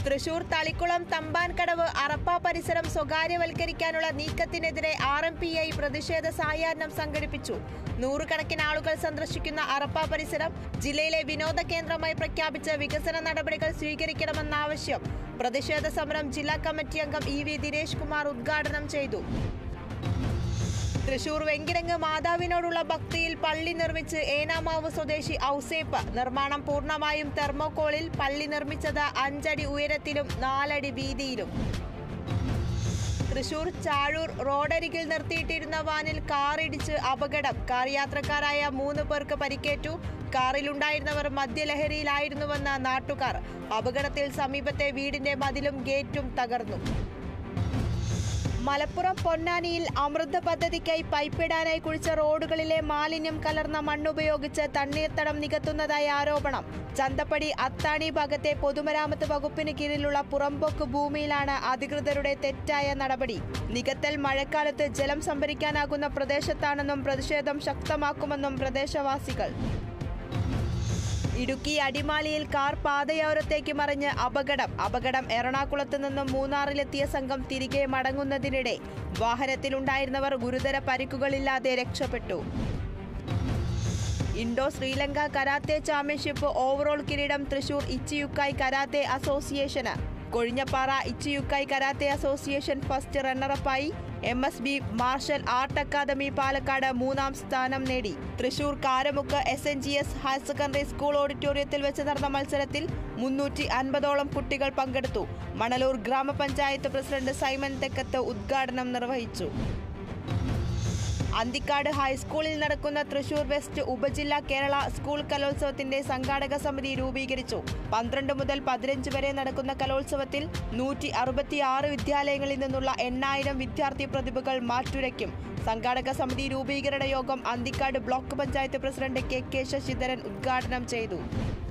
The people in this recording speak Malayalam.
തൃശൂർ തളിക്കുളം തമ്പാൻകടവ് അറപ്പ പരിസരം സ്വകാര്യവൽക്കരിക്കാനുള്ള നീക്കത്തിനെതിരെ ആർ എം പി ഐ പ്രതിഷേധ സായാഹ്നം സംഘടിപ്പിച്ചു നൂറുകണക്കിന് ആളുകൾ സന്ദർശിക്കുന്ന അറപ്പ പരിസരം ജില്ലയിലെ വിനോദ കേന്ദ്രമായി പ്രഖ്യാപിച്ച് വികസന നടപടികൾ സ്വീകരിക്കണമെന്ന ആവശ്യം പ്രതിഷേധ സമരം ജില്ലാ കമ്മിറ്റി അംഗം ഇ വി ദിനേശ് കുമാർ ഉദ്ഘാടനം ചെയ്തു തൃശൂർ വെങ്കിടങ്ങ് മാതാവിനോടുള്ള ഭക്തിയിൽ പള്ളി നിർമ്മിച്ച് ഏനാമാവ് സ്വദേശി ഔസേപ്പ് നിർമ്മാണം പൂർണ്ണമായും തെർമോകോളിൽ പള്ളി നിർമ്മിച്ചത് അഞ്ചടി ഉയരത്തിലും നാലടി വീതിയിലും തൃശൂർ ചാഴൂർ റോഡരികിൽ നിർത്തിയിട്ടിരുന്ന വാനിൽ കാറിടിച്ച് അപകടം കാർ യാത്രക്കാരായ മൂന്ന് പേർക്ക് പരിക്കേറ്റു കാറിലുണ്ടായിരുന്നവർ മദ്യലഹരിയിലായിരുന്നുവെന്ന് നാട്ടുകാർ അപകടത്തിൽ സമീപത്തെ വീടിന്റെ മതിലും ഗേറ്റും തകർന്നു മലപ്പുറം പൊന്നാനിയിൽ അമൃത പദ്ധതിക്കായി പൈപ്പിടാനായി കുഴിച്ച റോഡുകളിലെ മാലിന്യം കലർന്ന മണ്ണുപയോഗിച്ച് തണ്ണീർത്തടം നികത്തുന്നതായി ആരോപണം ചന്തപ്പടി അത്താണി ഭാഗത്തെ പൊതുമരാമത്ത് വകുപ്പിന് കീഴിലുള്ള പുറമ്പോക്ക് ഭൂമിയിലാണ് അധികൃതരുടെ തെറ്റായ നടപടി നികത്തൽ മഴക്കാലത്ത് ജലം സംഭരിക്കാനാകുന്ന പ്രദേശത്താണെന്നും പ്രതിഷേധം ശക്തമാക്കുമെന്നും പ്രദേശവാസികൾ ഇടുക്കി അടിമാലിയിൽ കാർ പാതയോരത്തേക്ക് മറിഞ്ഞ് അപകടം അപകടം എറണാകുളത്ത് നിന്നും മൂന്നാറിലെത്തിയ സംഘം തിരികെ മടങ്ങുന്നതിനിടെ വാഹനത്തിലുണ്ടായിരുന്നവർ ഗുരുതര പരിക്കുകളില്ലാതെ രക്ഷപ്പെട്ടു Indo Sri Lanka karate championship overall കിരീടം തൃശൂർ ഇച്ചിയുക്കായ് കരാത്തെ അസോസിയേഷന് Kozhinjampara Ichiyukai karate association first റണ്ണറപ്പായി M S B martial art academy Palakkad മൂന്നാം സ്ഥാനം നേടി Thrissur Karamuck S N G S higher secondary school ഓഡിറ്റോറിയത്തിൽ വെച്ച് നടന്ന മത്സരത്തിൽ മുന്നൂറ്റി അൻപതോളം കുട്ടികൾ പങ്കെടുത്തു മണലൂർ ഗ്രാമപഞ്ചായത്ത് പ്രസിഡന്റ് സൈമൻ തെക്കത്ത് ഉദ്ഘാടനം നിർവഹിച്ചു അന്തിക്കാട് ഹൈസ്കൂളിൽ നടക്കുന്ന തൃശൂർ വെസ്റ്റ് ഉപജില്ലാ കേരള സ്കൂൾ കലോത്സവത്തിന്റെ സംഘാടക സമിതി രൂപീകരിച്ചു പന്ത്രണ്ട് മുതൽ പതിനഞ്ച് വരെ നടക്കുന്ന കലോത്സവത്തിൽ നൂറ്റി അറുപത്തിയാറ് വിദ്യാലയങ്ങളിൽ നിന്നുള്ള എണ്ണായിരം വിദ്യാർത്ഥി പ്രതിഭകൾ മാറ്റുരയ്ക്കും സംഘാടക സമിതി രൂപീകരണ യോഗം Anthikkad block panchayat president K K Sasidharan ഉദ്ഘാടനം ചെയ്തു